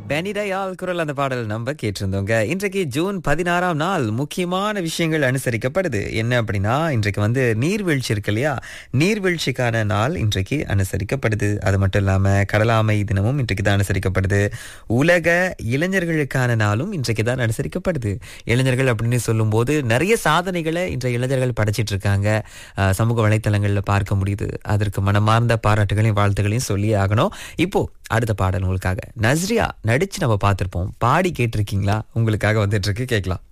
பெனிடயால் குரல் அந்த பாடல் நம்ம கேட்டிருந்தோங்க இன்றைக்கு ஜூன் பதினாறாம் நாள் முக்கியமான விஷயங்கள் அனுசரிக்கப்படுது என்ன அப்படின்னா இன்றைக்கு வந்து நீர்வீழ்ச்சி இருக்கு இல்லையா நீர்வீழ்ச்சிக்கான நாள் இன்றைக்கு அனுசரிக்கப்படுது அது மட்டும் இல்லாம கடலாமை தினமும் இன்றைக்கு தான் அனுசரிக்கப்படுது உலக இளைஞர்களுக்கான நாளும் இன்றைக்கு தான் அனுசரிக்கப்படுது இளைஞர்கள் அப்படின்னு சொல்லும்போது நிறைய சாதனைகளை இன்றைய இளைஞர்கள் படைச்சிட்டு இருக்காங்க அஹ், சமூக வலைத்தளங்கள்ல பார்க்க முடியுது அதற்கு மனமார்ந்த பாராட்டுகளையும் வாழ்த்துகளையும் சொல்லி ஆகணும் இப்போ அடுத்த பாடல் உங்களுக்காக நஸ்ரியா நடிச்சு நம்ம பார்த்திருப்போம் பாடி கேட்டிருக்கீங்களா உங்களுக்காக வந்துட்டு இருக்கு கேட்கலாம்